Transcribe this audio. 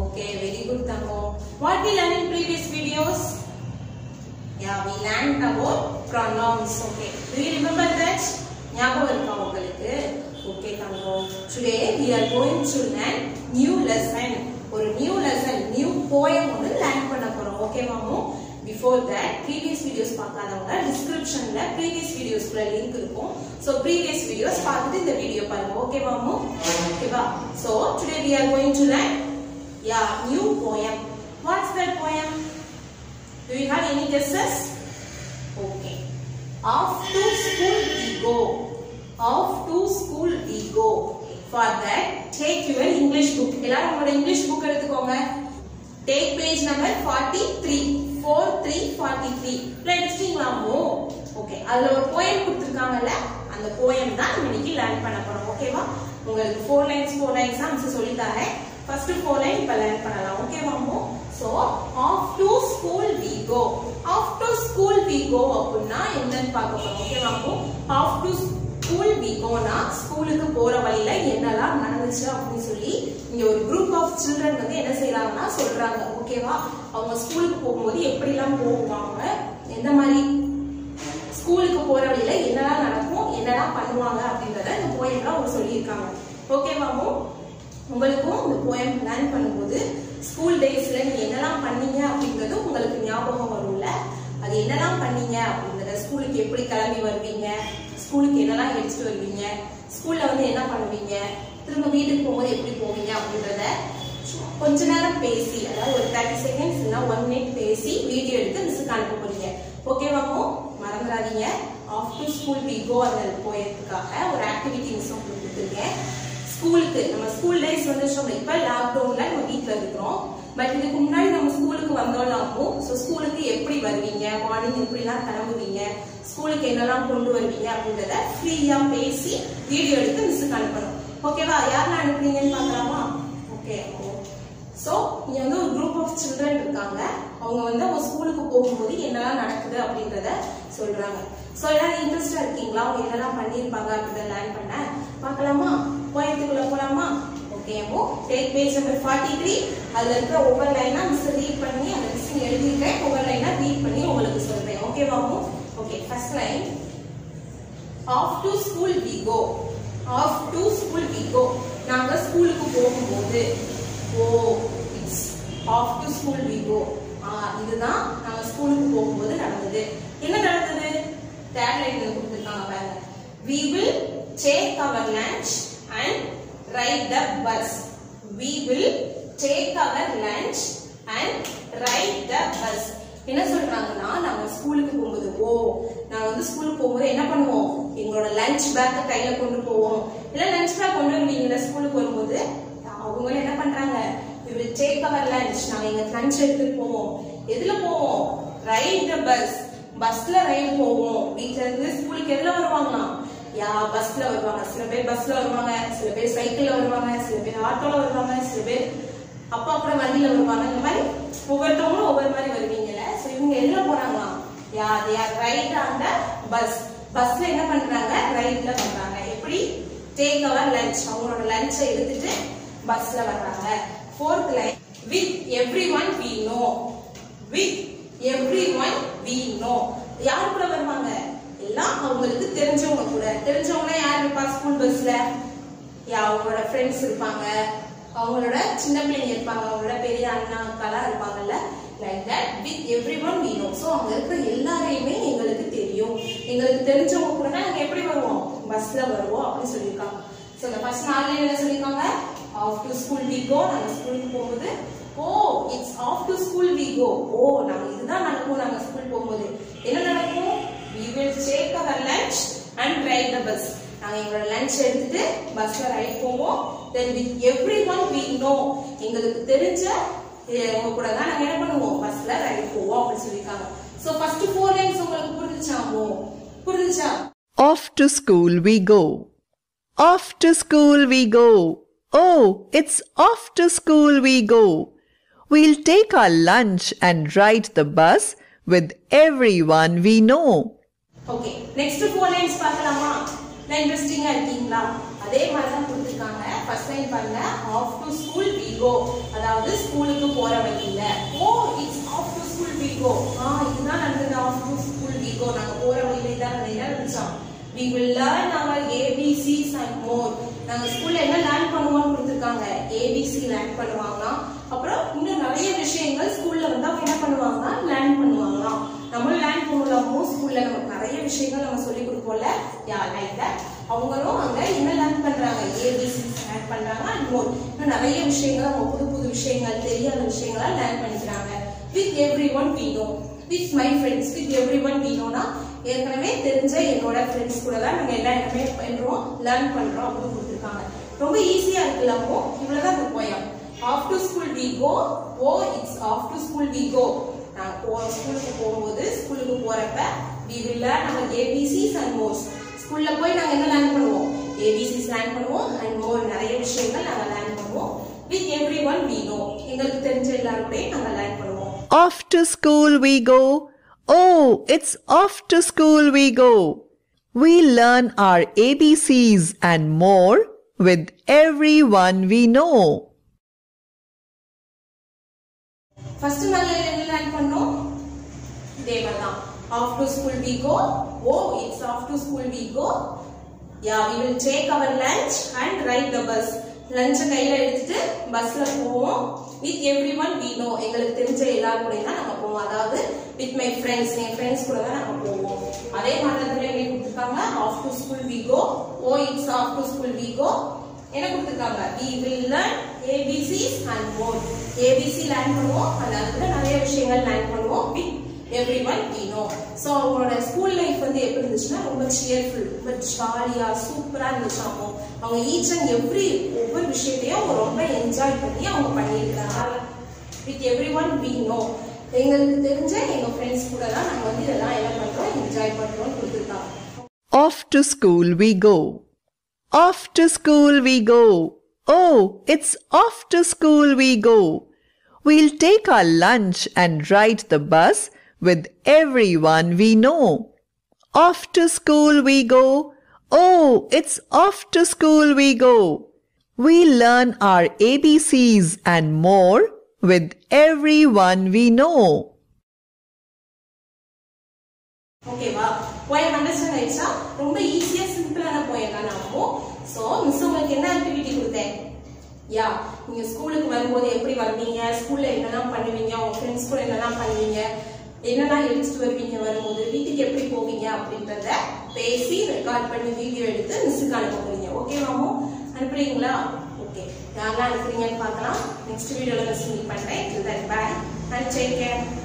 Okay, very good, Tango. What we learned in previous videos? Yeah, we learned about pronouns. Okay, do you remember that? ஞாபகம் இருக்கா உங்களுக்கு okay தங்கம் today we are going to learn new lesson ஒரு new lesson new poem ஒன்று learn பண்ண போறோம் okay மாமு before that previous videos பார்க்காதவங்க டிஸ்கிரிப்ஷன்ல ப்ரீவியஸ் வீடியோஸ்க்குள்ள லிங்க் இருக்கும் ஸோ ப்ரீவியஸ் வீடியோஸ் பார்த்துட்டு இந்த வீடியோ பாருங்க ஓகே மாமு ஓகேவா so today we are going to learn yeah new poem what's that poem do you have any guesses okay off to school we go off to school we go for that take your english book எல்லாரும் உங்களோட English book எடுத்துக்கோங்க take page number 43 4343 இல்ல எடுத்துட்டீங்களாமோ okay அதுல ஒரு poem கொடுத்திருக்காங்கல்ல அந்த poem தான் நம்ம இன்னைக்கு லேர்ன் பண்ண போறோம் ஓகேவா உங்களுக்கு ஃபோர் லைன்ஸ் ஃபோர் லைன்ஸ் தான் மிஸ் சொல்லி தரேன் ஃபர்ஸ்ட் ஃபோர் லைன் இப்ப லேர்ன் பண்ணலாம் ஓகேவாமோ so off to school we go off to school we go அப்படின்னா என்னன்னு பார்க்க போறோம் ஓகேவாமோ ஆஃப் டு ஸ்கூல் வி கோனா ஸ்கூலுக்கு போற வழியில என்னெல்லாம் நடந்துச்சு அப்படின்னு சொல்லி இங்க ஒரு குரூப் ஆஃப் சில்ட்ரன் வந்து என்ன செய்யறாங்கன்னா சொல்றாங்க ஓகேவா அவங்க ஸ்கூலுக்கு போகும்போது எப்படிலாம் போவாங்க எந்த மாதிரி ஸ்கூலுக்கு போற வழியில என்னெல்லாம் நடக்கும் என்னெல்லாம் பண்ணுவாங்க அப்படின்றத இந்த போயம்ல அவங்க சொல்லியிருக்காங்க ஓகேவாமோ உங்களுக்கும் இந்த போயம் லேர்ன் பண்ணும்போது ஸ்கூல் டேஸ்ல நீங்க என்னெல்லாம் பண்ணீங்க அப்படின்றது உங்களுக்கு ஞாபகம் வரும்ல அது என்னெல்லாம் பண்ணீங்க அப்படின்றத ஸ்கூலுக்கு எப்படி கிளம்பி வருவீங்க ஸ்கூலுக்கு என்னெல்லாம் எடுத்துட்டு வருவீங்க ஸ்கூல்ல வந்து என்ன பண்ணுவீங்க திரும்ப வீட்டுக்கு போகும்போது எப்படி போவீங்க அப்படின்றத கொஞ்ச நேரம் பேசி அதாவது ஒரு தேர்ட்டி செகண்ட்ஸ் இல்லைன்னா ஒன் மினிட் பேசி வீடியோ எடுத்து மிஸ்ஸுக்கு அனுப்ப போறீங்க ஓகேவாமோ மறந்துடாதீங்க off to school we go அந்த போயதுக்காக ஒரு ஆக்டிவிட்டி மிஸ் கொடுத்துருக்கேன் ஸ்கூலுக்கு நம்ம ஸ்கூல் லைஃப் வந்து இப்ப லாக்டவுன்ல நம்ம வீட்ல இருக்கிறோம் பட் இதுக்கு முன்னாடி நம்ம ஸ்கூலுக்கு வந்தோம்னாக்கும் ஸோ ஸ்கூலுக்கு எப்படி வருவீங்க மார்னிங் எப்படிலாம் கிளம்புவீங்க ஸ்கூலுக்கு என்னெல்லாம் கொண்டு வருவீங்க அப்படின்றத ஃப்ரீயா பேசி வீடியோ எடுத்து மிஸ்ஸுக்கு அனுப்பணும் ஓகேவா யாரெல்லாம் அனுப்புறீங்கன்னு பார்க்கலாமா ஓகே ஸோ இங்க வந்து ஒரு குரூப் ஆஃப் சில்ட்ரன் இருக்காங்க அவங்க வந்து அவங்க ஸ்கூலுக்கு போகும்போது என்னெல்லாம் நடக்குது அப்படின்றத சொல்றாங்க ஸோ எல்லாரும் இன்ட்ரெஸ்டா இருக்கீங்களா அவங்க என்னெல்லாம் பண்ணியிருப்பாங்க அப்படின்றத லேர்ன் பண்ண பார்க்கலாமா போயத்துக்குள்ள போலாமா ஓகே அப்போ take page number forty three அதுல இருக்கிற ஒவ்வொரு லைனா மிஸ் ரீட் பண்ணி அந்த மிஸ் எழுதிருக்கேன் ஒவ்வொரு லைனா ரீட் பண்ணி உங்களுக்கு சொல்றேன் ஓகேவாமோ okay first line off to school we go off to school we go நாங்க ஸ்கூலுக்கு போகும்போது oh it's off to school we go இதுதான் நாங்க ஸ்கூலுக்கு போகும்போது நடந்தது என்ன நடந்தது தேர்ட் லைன் கொடுத்துருக்காங்க பாருங்க we will take our lunch and ride the bus we will take our lunch and ride the bus என்ன சொல்றாங்கன்னா நாங்க ஸ்கூலுக்கு போகும்போது ஓ நாங்க வந்து ஸ்கூலுக்கு போகும்போது என்ன பண்ணுவோம் எங்களோட லஞ்ச் பேக்க கையில கொண்டு போவோம் இல்ல லஞ்ச் பேக் கொண்டு வருவீங்களா ஸ்கூலுக்கு வரும்போது அவங்க என்ன பண்றாங்க we will take our lunch நாங்க எங்க லஞ்ச் எடுத்துட்டு போவோம் எதுல போவோம் ரைட் த பஸ் பஸ்ல ரைடு போவோம் வீட்ல இருந்து ஸ்கூலுக்கு எதுல வருவாங்களாம் யா பஸ்ல வருவாங்க சில பேர் பஸ்ல வருவாங்க சில பேர் சைக்கிள்ல வருவாங்க சில பேர் ஆட்டோல வருவாங்க சில பேர் அப்பா கூட வண்டியில வருவாங்க இந்த மாதிரி ஒவ்வொருத்தவங்களும் ஒவ்வொரு மாதிரி வருவீங்கல்ல சோ இவங்க எதுல போறாங்களாம் yeah they are ride on the bus பஸ்ல என்ன பண்றாங்க ரைட்ல பண்றாங்க எப்படி டேக் அவர் லஞ்ச் அவங்களோட லஞ்சை எடுத்துட்டு பஸ்ல வர்றாங்க fourth line with everyone we know with everyone we know யார் கூட வருவாங்க எல்லாம் அவங்களுக்கு தெரிஞ்சவங்க கூட தெரிஞ்சவங்க யார் இருப்பா ஸ்கூல் பஸ்ல அவங்களோட ஃப்ரெண்ட்ஸ் இருப்பாங்க அவங்களோட சின்ன பிள்ளைங்க இருப்பாங்க அவங்களோட பெரிய அண்ணா அக்காலாம் இருப்பாங்கல்ல like that with everyone we know so அங்க இருக்கிற எல்லாரையுமே எங்களுக்கு தெரியும் எங்களுக்கு தெரிஞ்சவங்க கூட நாங்க எப்படி வருவோம் பஸ்ல வருவோம் அப்படின்னு சொல்லியிருக்காங்க ஸோ இந்த ஃபர்ஸ்ட் நாள்ல என்ன சொல்லியிருக்காங்க off to school we go நாங்க ஸ்கூலுக்கு போகும்போது oh it's off to school we go oh நாங்க இதுதான் நடக்கும் நாங்க ஸ்கூல் போகும்போது என்ன நடக்கும் we will take our lunch and ride the bus நாங்க எங்களோட லஞ்ச் எடுத்துட்டு பஸ்ல ரைட் போவோம் then with everyone we know எங்களுக்கு தெரிஞ்ச அவங்க கூட தான் நாங்க என்ன பண்ணுவோம் பஸ்ல ரைட் போவோம் அப்படின்னு சொல்லிருக்காங்க சோ ஃபர்ஸ்ட் ஃபோர் லைன்ஸ் உங்களுக்கு புரிஞ்சுச்சாமோ புரிஞ்சுச்சா Off to school we go. Off to school we go. Oh, it's off to school we go. We'll take our lunch and ride the bus with everyone we know. Okay next four lines பார்க்கலாமா நான் இன்ட்ரெஸ்டிங்கா இருக்கீங்களா அதே மாதிரி தான் கொடுத்துருக்காங்க first line பாருங்க off to school we go அதாவது அதாவது ஸ்கூலுக்கு போற வழியில oh it's off to school we go ஆ இதுதான் நடந்தது off to school we go நாங்க போற வழியில தான் நிறைய இருந்துச்சோம் we will learn our abcs and more நாங்க ஸ்கூல்ல என்ன லேர்ன் பண்ணுவோம்னு கொடுத்திருக்காங்க abc லேர்ன் பண்ணுவாங்களாம் அப்புறம் இன்னும் நிறைய விஷயங்கள் ஸ்கூல்ல வந்து அவங்க என்ன பண்ணுவாங்கன்னா லேர்ன் பண்ணுவாங்களாம் நம்மளும் லேர்ன் பண்ணுவோமோ ஸ்கூல்ல நமக்கு நிறைய விஷயங்கள் நம்ம சொல்லி கொடுப்போம்ல யா லைக் தட் அவங்களும் அங்க என்ன லேர்ன் பண்றாங்க ஏபிசி லேர்ன் பண்றாங்க அண்ட் மோர் இன்னும் நிறைய விஷயங்கள் அவங்க புது புது விஷயங்கள் தெரியாத விஷயங்களா லேர்ன் பண்ணிக்கிறாங்க with everyone we know with my friends with everyone we நோனா ஏற்கனவே தெரிஞ்ச என்னோட ஃப்ரெண்ட்ஸ் கூட தான் நாங்க எல்லா இடமே பண்றோம் லேர்ன் பண்றோம் அப்படின்னு கொடுத்துருக்காங்க ரொம்ப ஈஸியா இருக்குல்லமோ இவ்வளவுதான் இந்த poem off to school we go oh it's off to school we go நாங்க போ ஸ்கூலுக்கு போகும்போது ஸ்கூலுக்கு போறப்ப we will learn our ABCs and mores ஸ்கூல்ல போய் நாங்க என்ன லேர்ன் பண்ணுவோம் ஏபிசிஸ் லேர்ன் பண்ணுவோம் அண்ட் மோர் நிறைய விஷயங்கள் நாங்க லேர்ன் பண்ணுவோம் with everyone we know எங்களுக்கு தெரிஞ்ச எல்லாரோடையும் நாங்க லேர்ன் பண்ணுவோம் Off to school we go. Oh, it's off to school we go. We learn our ABCs and more with everyone we know. First நாள்ல என்ன லேர்ன் பண்ணோம் இதே மாதிரி தான் off to school we go oh it's off to school we go yeah we will take our lunch and ride the bus லஞ்சை கையில எடுத்துட்டு பஸ்ல போவோம் with everyone we know எங்களுக்கு தெரிஞ்ச எல்லாரும் கூட தான் நாங்க போவோம் அதாவது வித் மை ஃப்ரெண்ட்ஸ் என் ஃப்ரெண்ட்ஸ் கூட தான் நாங்க போவோம் அதே மாதிரி தான் என்ன கொடுத்துருக்காங்க off to school we go oh it's off to school we go என்ன கொடுத்துருக்காங்க we will learn ABCs and more ABC learn பண்ணுவோம் and அதுல நிறைய விஷயங்கள் லேர்ன் பண்ணுவோம் with everyone we know so அவங்களோட ஸ்கூல் லைஃப் வந்து எப்படி இருந்துச்சுன்னா ரொம்ப சியர்ஃபுல் ரொம்ப ஜாலியா சூப்பரா இருந்துச்சு அவங்க அவங்க ஈச் அண்ட் எவ்ரி ஒவ்வொரு விஷயத்தையும் அவங்க ரொம்ப என்ஜாய் பண்ணி அவங்க பண்ணியிருக்காங்க with everyone we know எங்களுக்கு தெரிஞ்ச எங்க ஃப்ரெண்ட்ஸ் கூட தான் நாங்க வந்து இதெல்லாம் என்ன பண்றோம் என்ஜாய் பண்றோம்னு கொடுத்துருக்காங்க Off to school we go. Off to school we go. Oh, it's off to school we go. We'll take our lunch and ride the bus with everyone we know. Off to school we go. Oh, it's off to school we go. We learn our ABCs and more with everyone we know. ஓகேவா poem understand ஆயிடுச்சா ரொம்ப ஈஸியா சிம்பிளான poem தான் நாமோ so miss உங்களுக்கு என்ன activity கொடுத்தேன் யா நீங்க ஸ்கூலுக்கு வரும்போது எப்படி வருவீங்க ஸ்கூல்ல என்னெல்லாம் பண்ணுவீங்க உங்க ஃப்ரெண்ட்ஸ் கூட என்னெல்லாம் பண்ணுவீங்க என்னெல்லாம் எடுத்துட்டு வருவீங்க வரும்போது வீட்டுக்கு எப்படி போவீங்க அப்படின்றத பேசி ரெக்கார்ட் பண்ணி வீடியோ எடுத்து மிஸ்ஸுக்கு அனுப்ப போறீங்க ஓகேவாமோ அனுப்புறீங்களா ஓகே யாரெல்லாம் அனுப்புறீங்கன்னு பார்க்கலாம் நெக்ஸ்ட் வீடியோல மிஸ் மீட் பண்றேன் பாய் அண்ட் டேக் கேர்